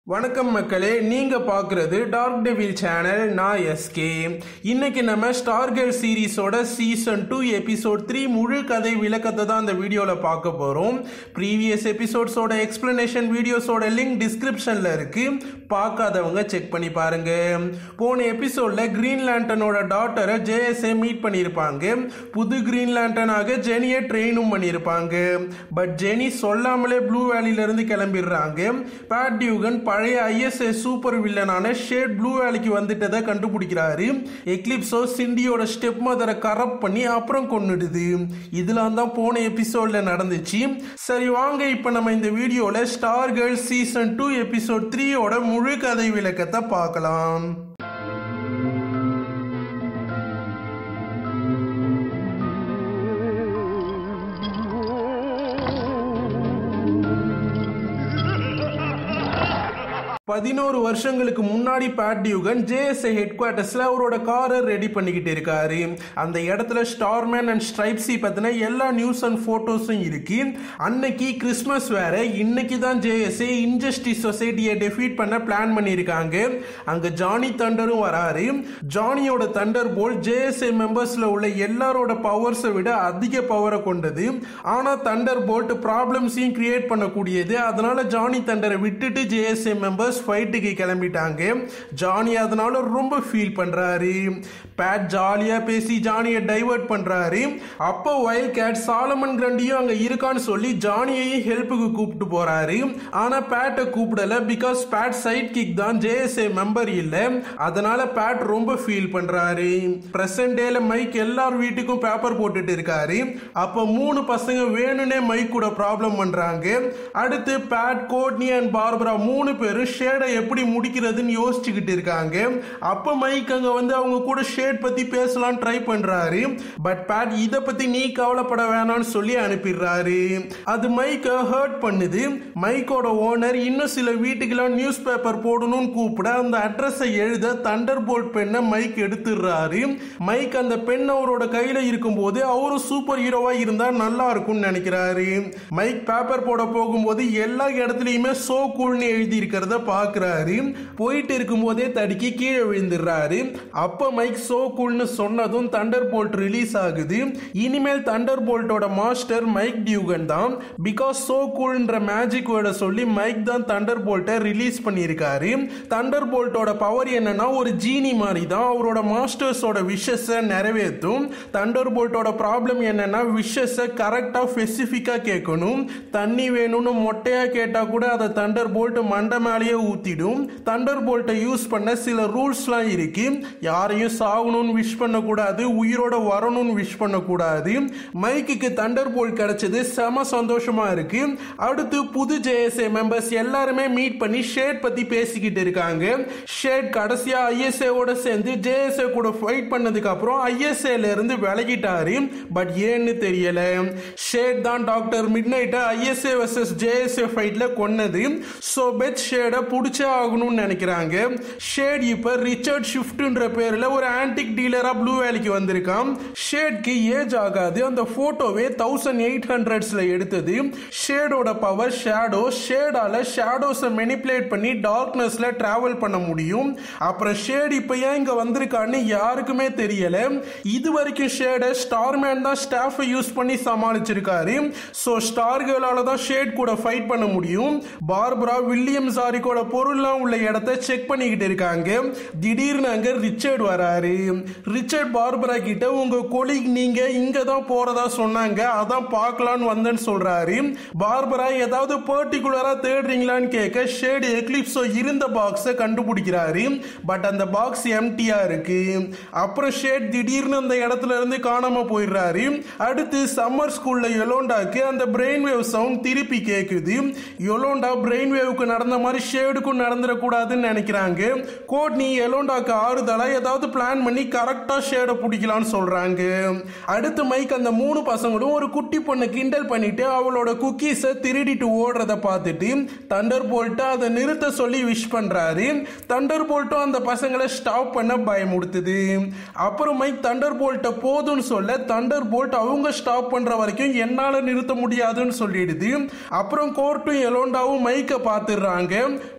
வணக்கம் மக்களே நீங்க பார்க்குறது டார்க் டெவில் சேனல் நான் எஸ்கே இன்னைக்கு நம்ம ஸ்டார் கேர்ள் சீரிஸோட சீசன் டூ எபிசோட் த்ரீ முழு கதை விளக்கத்தை தான் இந்த வீடியோவில் பார்க்க போகிறோம் ப்ரீவியஸ் எபிசோட்ஸோட எக்ஸ்பிளனேஷன் வீடியோஸோட லிங்க் டிஸ்கிரிப்ஷனில் இருக்கு பார்க்காதவங்க செக் பண்ணி பாருங்க போன எபிசோட்ல கிரீன் லேண்டனோட டாட்டரை ஜேஎஸ்ஏ மீட் பண்ணியிருப்பாங்க புது கிரீன் லேண்டனாக ஜெனியை ட்ரெயினும் பண்ணியிருப்பாங்க பட் ஜெனி சொல்லாமலே ப்ளூ வேலியிலிருந்து கிளம்பிடுறாங்க பேட் டியூகன் பழைய ஐஎஸ்ஏ சூப்பர் வில்லனான ஷேட் ப்ளூ வேலிக்கு வந்துட்டதை கண்டுபிடிக்கிறாரு எக்லிப்ஸோ சிண்டியோட ஸ்டெப் மதரை கரப்ட் பண்ணி அப்புறம் கொன்னுடுது இதெல்லாம் தான் போன எபிசோட்ல நடந்துச்சு சரி வாங்க இப்போ நம்ம இந்த வீடியோல star girl season two episode த்ரீயோட முழு கதை விளக்கத்தை பார்க்கலாம் பதினோரு வருஷங்களுக்கு முன்னாடி பேட் டியூகன் ஜேஎஸ்ஏ ஹெட் குவார்ட்டர்ஸ்ல அவரோட காரை ரெடி பண்ணிக்கிட்டு இருக்காரு அந்த இடத்துல ஸ்டார்மேன் அண்ட் ஸ்ட்ரைப்ஸி பத்தின எல்லா நியூஸ் அண்ட் போட்டோஸும் இருக்கு அன்னைக்கு கிறிஸ்மஸ் வேற இன்னைக்கு தான் ஜேஎஸ்ஏ இன்ஜஸ்டிஸ் சொசைட்டியை டெஃபீட் பண்ண பிளான் பண்ணியிருக்காங்க அங்க ஜானி தண்டரும் வராரு ஜானியோட தண்டர் போல் ஜேஎஸ்ஏ மெம்பர்ஸ்ல உள்ள எல்லாரோட பவர்ஸை விட அதிக பவரை கொண்டது ஆனா தண்டர் போல்ட் ப்ராப்ளம்ஸையும் கிரியேட் பண்ணக்கூடியது அதனால ஜானி தண்டரை விட்டுட்டு ஜேஎஸ்ஏ மெம்பர்ஸ் ஃபைட்டுக்கு கிளம்பிட்டாங்க ஜானி அதனால ரொம்ப ஃபீல் பண்றாரு பேட் ஜாலியா பேசி ஜானியை டைவர்ட் பண்றாரு அப்போ வைல்ட் கேட் சாலமன் கிரண்டியும் அங்க இருக்கான்னு சொல்லி ஜானியையும் ஹெல்ப்புக்கு கூப்பிட்டு போறாரு ஆனா பேட்டை கூப்பிடல பிகாஸ் பேட் சைட் கிக் தான் ஜேஎஸ்ஏ மெம்பர் இல்ல அதனால பேட் ரொம்ப ஃபீல் பண்றாரு பிரசன்ட் டேல மைக் எல்லார் வீட்டுக்கும் பேப்பர் போட்டுட்டு இருக்காரு அப்ப மூணு பசங்க வேணும்னே மைக் கூட ப்ராப்ளம் பண்றாங்க அடுத்து பேட் கோட்னி அண்ட் பார்பரா மூணு பேரும் ஷேடை எப்படி முடிக்கிறதுன்னு யோசிச்சுக்கிட்டு இருக்காங்க அப்ப மைக் அங்க வந்து அவங்க கூட ஷேட் பத்தி பேசலாம் ட்ரை பண்றாரு பட் பேட் இத பத்தி நீ கவலைப்பட வேணாம்னு சொல்லி அனுப்பிடுறாரு அது மைக்கை ஹர்ட் பண்ணுது மைக்கோட ஓனர் இன்னும் சில வீட்டுக்கெல்லாம் நியூஸ் பேப்பர் போடணும்னு கூப்பிட அந்த அட்ரஸை எழுத தண்டர் போல்ட் பெண்ணை மைக் எடுத்துடுறாரு மைக் அந்த பெண் அவரோட கையில இருக்கும்போது அவரும் சூப்பர் ஹீரோவா இருந்தா நல்லா இருக்கும்னு நினைக்கிறாரு மைக் பேப்பர் போட போகும்போது எல்லா இடத்துலயுமே சோ கூல்னு எழுதி இருக்கிறத பாக்குறாரு போயிட்டு இருக்கும்போதே தடுக்கி கீழே விழுந்துடுறாரு அப்ப மைக் சோ கூல்னு சொன்னதும் தண்டர் போல்ட் ரிலீஸ் ஆகுது இனிமேல் தண்டர் போல்ட்டோட மாஸ்டர் மைக் டியூகன் தான் பிகாஸ் சோ கூல்ன்ற மேஜிக் வேர்டை சொல்லி மைக் தான் தண்டர் போல்ட்டை ரிலீஸ் பண்ணியிருக்காரு தண்டர் போல்ட்டோட பவர் என்னன்னா ஒரு ஜீனி மாதிரி தான் அவரோட மாஸ்டர்ஸோட விஷஸை நிறைவேற்றும் தண்டர் போல்ட்டோட ப்ராப்ளம் என்னன்னா விஷஸை கரெக்டாக ஸ்பெசிஃபிக்காக கேட்கணும் தண்ணி வேணும்னு மொட்டையா கேட்டா கூட அதை தண்டர் போல்ட் மண்டை மேலேயே ஊத்திடும் தண்டர் போல்ட்டை யூஸ் பண்ண சில ரூல்ஸ்லாம் இருக்கு யாரையும் சாகணும்னு விஷ் பண்ணக்கூடாது உயிரோட வரணும்னு விஷ் பண்ணக்கூடாது மைக்குக்கு தண்டர் போல்ட் கிடைச்சது செம சந்தோஷமா இருக்கு அடுத்து புது ஜேஎஸ்ஏ மெம்பர்ஸ் எல்லாருமே மீட் பண்ணி ஷேட் பத்தி பேசிக்கிட்டு இருக்காங்க ஷேட் கடைசியா ஐஎஸ்ஏவோட சேர்ந்து ஜேஎஸ்ஏ கூட ஃபைட் பண்ணதுக்கு அப்புறம் ஐஎஸ்ஏல இருந்து விலகிட்டாரு பட் ஏன்னு தெரியல ஷேட் தான் டாக்டர் மிட் நைட்டை ஐஎஸ்ஏ வர்சஸ் ஜேஎஸ்ஏ ஃபைட்ல கொன்னது ஸோ பெத் ஷேடை பிடிச்சே ஆகணும்னு நினைக்கிறாங்க ஷேட் இப்போ ரிச்சர்ட் ஷிஃப்ட்ன்ற பேரில் ஒரு ஆன்டிக் டீலராக ப்ளூ வேலிக்கு வந்திருக்கான் ஷேட்க்கு ஏஜ் ஆகாது அந்த ஃபோட்டோவே தௌசண்ட் எயிட் ஹண்ட்ரட்ஸில் எடுத்தது ஷேடோட பவர் ஷேடோ ஷேடால ஷேடோஸை மெனிப்புலேட் பண்ணி டார்க்னஸ்ல டிராவல் பண்ண முடியும் அப்புறம் ஷேட் இப்போ ஏன் இங்கே வந்திருக்கான்னு யாருக்குமே தெரியல இது வரைக்கும் ஷேடை ஸ்டார்மேன் தான் ஸ்டாஃபை யூஸ் பண்ணி சமாளிச்சிருக்காரு ஸோ ஸ்டார் கேர்ளால தான் ஷேட் கூட ஃபைட் பண்ண முடியும் பார்பரா வில்லியம் சாரிக்கோட பொருள்லாம் உள்ள இடத்த செக் பண்ணிக்கிட்டு இருக்காங்க திடீர்னு அங்க ரிச்சர்ட் வராரு ரிச்சர்ட் பார்பரா கிட்ட உங்க கொலிக் நீங்க இங்க தான் போறதா சொன்னாங்க அதான் பார்க்கலான்னு வந்தேன்னு சொல்றாரு பார்பரா ஏதாவது பர்டிகுலரா தேடுறீங்களான்னு கேட்க ஷேடு எக்லிப்ஸோ இருந்த பாக்ஸை கண்டுபிடிக்கிறாரு பட் அந்த பாக்ஸ் எம்டியா இருக்கு அப்புறம் ஷேட் திடீர்னு அந்த இடத்துல இருந்து காணாம போயிடுறாரு அடுத்து சம்மர் ஸ்கூல்ல யொலோண்டாக்கு அந்த பிரெயின் வேவ் சவுண்ட் திருப்பி கேக்குது யொலோண்டா பிரெயின் வேவுக்கு நடந்த மாதிரி ஷேடுக்கும் நடந்துடக்கூடாதுன்னு நினைக்கிறாங்க கோட்னி எலோண்டாக்கு ஆறுதலா ஏதாவது பிளான் பண்ணி கரெக்டா ஷேடை பிடிக்கலாம்னு சொல்றாங்க அடுத்து மைக் அந்த மூணு பசங்களும் ஒரு குட்டி பொண்ணை கிண்டல் பண்ணிட்டு அவளோட குக்கீஸை திருடிட்டு ஓடுறத பார்த்துட்டு தண்டர் போல்ட்டு அதை நிறுத்த சொல்லி விஷ் பண்றாரு தண்டர் போல்ட்டும் அந்த பசங்களை ஸ்டாப் பண்ண பயமுடுத்துது அப்புறம் மைக் தண்டர் போல்ட்டை போதும்னு சொல்ல தண்டர் போல்ட் அவங்க ஸ்டாப் பண்ற வரைக்கும் என்னால நிறுத்த முடியாதுன்னு சொல்லிடுது அப்புறம் கோர்ட்டும் எலோண்டாவும் மைக்கை பார்த்துடுறாங்க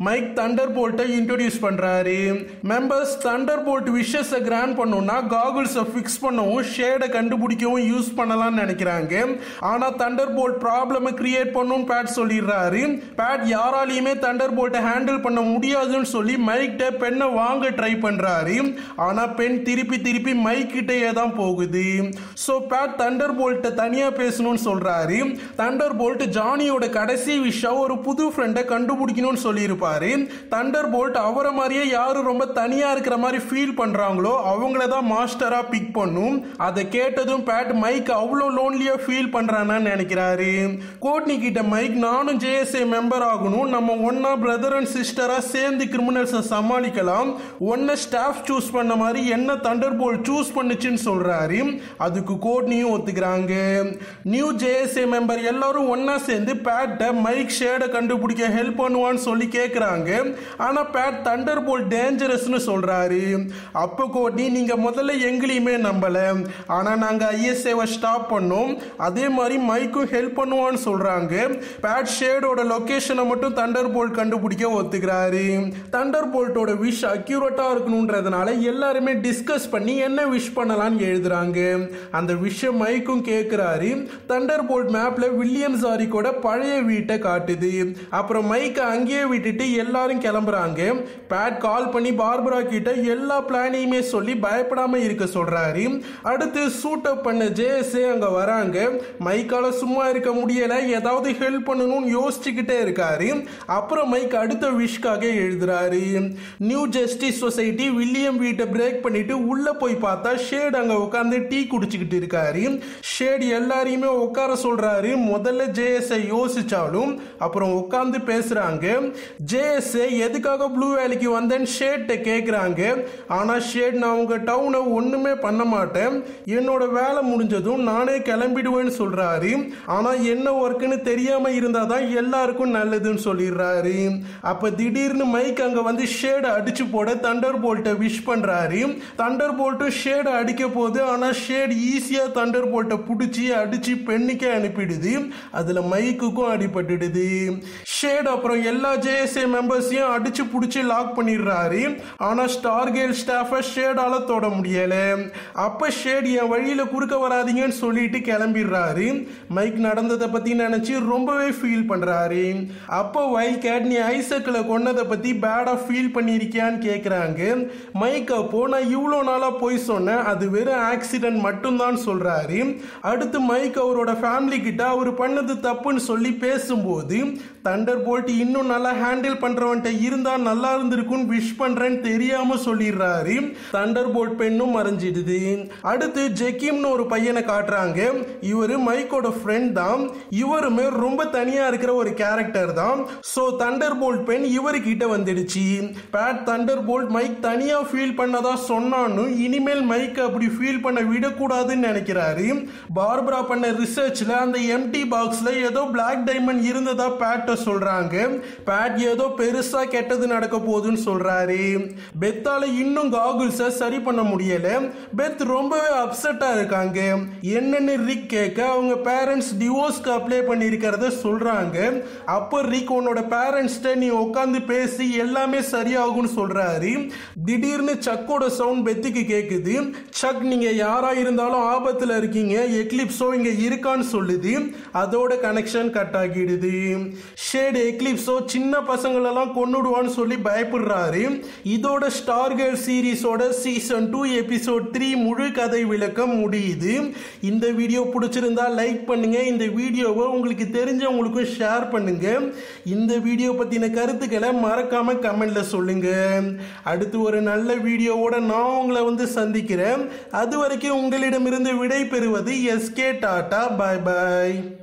மைக் தண்டர் போல்ட்டை இன்ட்ரோடியூஸ் பண்றாரு மெம்பர்ஸ் தண்டர் போல்ட் விஷஸை கிராண்ட் பண்ணோம்னா காகுல்ஸை ஃபிக்ஸ் பண்ணவும் ஷேடை கண்டுபிடிக்கவும் யூஸ் பண்ணலாம்னு நினைக்கிறாங்க ஆனா தண்டர் போல்ட் ப்ராப்ளமை கிரியேட் பண்ணும் பேட் சொல்லிடுறாரு பேட் யாராலையுமே தண்டர் போல்ட்டை ஹேண்டில் பண்ண முடியாதுன்னு சொல்லி மைக்கிட்ட பெண்ணை வாங்க ட்ரை பண்றாரு ஆனா பெண் திருப்பி திருப்பி மைக் கிட்டேயே தான் போகுது ஸோ பேட் தண்டர் போல்ட்டை தனியா பேசணும்னு சொல்றாரு தண்டர் போல்ட் ஜானியோட கடைசி விஷயம் ஒரு புது ஃப்ரெண்டை கண்டுபிடிக்கணும்னு சொல்லியிருப்பாரு தண்டர் போல்ட் அவரை மாதிரியே யாரு ரொம்ப தனியா இருக்கிற மாதிரி ஃபீல் பண்றாங்களோ அவங்கள தான் மாஸ்டரா பிக் பண்ணும் அதை கேட்டதும் பேட் மைக் அவ்வளோ லோன்லியா ஃபீல் பண்றான்னு நினைக்கிறாரு கோட்னி கிட்ட மைக் நானும் ஜேஎஸ்ஏ மெம்பர் ஆகணும் நம்ம ஒன்னா பிரதர் அண்ட் சிஸ்டரா சேர்ந்து கிரிமினல்ஸை சமாளிக்கலாம் ஒன்ன ஸ்டாஃப் சூஸ் பண்ண மாதிரி என்ன தண்டர் போல் சூஸ் பண்ணுச்சுன்னு சொல்றாரு அதுக்கு கோட்னியும் ஒத்துக்கிறாங்க நியூ ஜேஎஸ்ஏ மெம்பர் எல்லாரும் ஒன்னா சேர்ந்து பேட்டை மைக் ஷேடை கண்டுபிடிக்க ஹெல்ப் பண்ணுவான்னு சொல்லி கேட்குறாங்க ஆனால் பேட் தண்டர் போல் டேஞ்சரஸ்னு சொல்றாரு அப்போ கோட்னி நீங்க முதல்ல எங்களையுமே நம்பல ஆனால் நாங்கள் ஐஎஸ்ஏவை ஸ்டாப் பண்ணோம் அதே மாதிரி மைக்கும் ஹெல்ப் பண்ணுவான்னு சொல்றாங்க பேட் ஷேடோட லொகேஷனை மட்டும் தண்டர் போல்ட் கண்டுபிடிக்க ஒத்துக்கிறாரு தண்டர் போல்ட்டோட விஷ் அக்யூரேட்டா இருக்கணுன்றதுனால எல்லாருமே டிஸ்கஸ் பண்ணி என்ன விஷ் பண்ணலாம்னு எழுதுறாங்க அந்த விஷயம் மைக்கும் கேட்கிறாரு தண்டர் போல்ட் மேப்ல வில்லியம் சாரிக்கோட பழைய வீட்டை காட்டுது அப்புறம் மைக்கை அங்கேயே விட்டுட்டு எல்லாரும் கிளம்புறாங்க பேட் கால் பண்ணி பார்பரா கிட்ட எல்லா பிளானையுமே சொல்லி பயப்படாம இருக்க சொல்றாரு அடுத்து சூட் அப் பண்ண ஜேஎஸ்ஏ அங்க வராங்க மைக்கால சும்மா இருக்க முடியல ஏதாவது ஹெல்ப் பண்ணணும்னு யோசிச்சுக்கிட்டே இருக்காரு அப்புறம் மைக் அடுத்த விஷக்காக எழுதுறாரு நியூ ஜஸ்டிஸ் சொசைட்டி வில்லியம் வீட்டை பிரேக் பண்ணிட்டு உள்ள போய் பார்த்தா ஷேட் அங்க உட்காந்து டீ குடிச்சுக்கிட்டு இருக்காரு ஷேட் எல்லாரையுமே உட்கார சொல்றாரு முதல்ல ஜேஎஸ்ஐ யோசிச்சாலும் அப்புறம் உட்காந்து பேசுறாங்க ஜேஎஸ்ஐ எதுக்காக ப்ளூ வேலைக்கு வந்தேன்னு ஷேட்டை கேட்குறாங்க ஆனா ஷேட் நான் உங்க டவுனை ஒண்ணுமே பண்ண மாட்டேன் என்னோட வேலை முடிஞ்சதும் நானே கிளம்பிடுவேன்னு சொல்றாரு ஆனா என்ன ஒர்க்குன்னு தெரியாம இருந்தாதான் எல்லாருக்கும் நல்லதுன்னு சொல்லிடுறாரு அப்ப திடீர்னு மைக் அங்க வந்து ஷேடை அடிச்சு போட தண்டர் போல்ட்டை விஷ் பண்றாரு தண்டர் போல்ட்டும் ஷேடை அடிக்க போகுது ஆனா ஷேட் ஈஸியா தண்டர் போல்ட்டை பிடிச்சி அடிச்சு பெண்ணுக்கே அனுப்பிடுது அதுல மைக்குக்கும் அடிபட்டுடுது ஷேட் அப்புறம் எல்லா ஜேஎஸ்ஏ மெம்பர்ஸையும் அடிச்சு பிடிச்சி லாக் பண்ணிடுறாரு ஆனா ஸ்டார் கேல் ஸ்டாஃபை ஷேடால தொட முடியல அப்ப ஷேட் என் வழியில குறுக்க வராதீங்கன்னு சொல்லிட்டு கிளம்பிடுறாரு மைக் நடந்ததை பத்தி நினைச்சு ரொம்பவே ஃபீல் பண்றாரு அப்போ வைல்ட் கேட் நீ ஐசக்கில் கொன்னதை பத்தி பேடா ஃபீல் பண்ணியிருக்கியான்னு கேட்குறாங்க மைக் அப்போ நான் இவ்வளோ நாளா போய் சொன்னேன் அது வெறும் ஆக்சிடென்ட் மட்டும்தான் சொல்றாரு அடுத்து மைக் அவரோட ஃபேமிலி கிட்ட அவர் பண்ணது தப்புன்னு சொல்லி பேசும்போது தண்டர் போல்ட் இன்னும் நல்லா ஹேண்டில் பண்றவன்ட்ட இருந்தா நல்லா இருந்திருக்கும்னு விஷ் பண்றேன்னு தெரியாம சொல்லிடுறாரு தண்டர் போல்ட் பெண்ணும் மறைஞ்சிடுது அடுத்து ஜெக்கிம்னு ஒரு பையனை காட்டுறாங்க இவரு மைக்கோட ஃப்ரெண்ட் தான் இவருமே ரொம்ப தனியா இருக்கிற ஒரு கேரக்டர் தான் ஸோ தண்டர் போல்ட் பெண் இவர்கிட்ட வந்துடுச்சு பேட் தண்டர் போல்ட் மைக் தனியா ஃபீல் பண்ணதா சொன்னான்னு இனிமேல் மைக் அப்படி ஃபீல் பண்ண விடக்கூடாதுன்னு நினைக்கிறாரு பார்பரா பண்ண ரிசர்ச்ல அந்த எம்டி பாக்ஸ்ல ஏதோ பிளாக் டைமண்ட் இருந்ததா பேட்ட சொல்றாங்க பேட் ஏதோ பெருசா கெட்டது நடக்க போகுதுன்னு சொல்றாரு பெத்தால இன்னும் காகுல்ஸை சரி பண்ண முடியல பெத் ரொம்பவே அப்செட்டா இருக்காங்க என்னன்னு ரிக் கேட்க அவங்க பேரண்ட்ஸ் டிவோர்ஸ்க்கு அப்ளை பண்ணியிருக்கிறத சொல்றாங்க அப்போ ரிக் உன்னோட பேரண்ட்ஸ்ட நீ உட்காந்து பேசி எல்லாமே சரியாகும்னு சொல்றாரு திடீர்னு சக்கோட சவுண்ட் பெத்துக்கு கேக்குது சக் நீங்க யாரா இருந்தாலும் ஆபத்துல இருக்கீங்க எக்லிப்ஸோ இங்க இருக்கான்னு சொல்லுது அதோட கனெக்ஷன் கட் ஆகிடுது ஷேட் எக்லிப்ஸோ சின்ன பசங்களெல்லாம் கொன்னுடுவான்னு சொல்லி பயப்படுறாரு இதோட ஸ்டார் கேர்ள் சீரிஸோட சீசன் டூ எபிசோட் த்ரீ முழு கதை விளக்கம் முடியுது இந்த வீடியோ பிடிச்சிருந்தா லைக் பண்ணுங்க இந்த வீடியோவை உங்களுக்கு தெரிஞ்சவங்களுக்கும் ஷேர் பண்ணுங்க இந்த வீடியோ பத்தின கருத்துக்களை மறக்காம கமெண்ட்ல சொல்லுங்க அடுத்து ஒரு நல்ல வீடியோவோட நான் உங்களை வந்து சந்திக்கிறேன் அது வரைக்கும் உங்களிடமிருந்து விடை பெறுவது எஸ்கே டாடா பாய் பாய்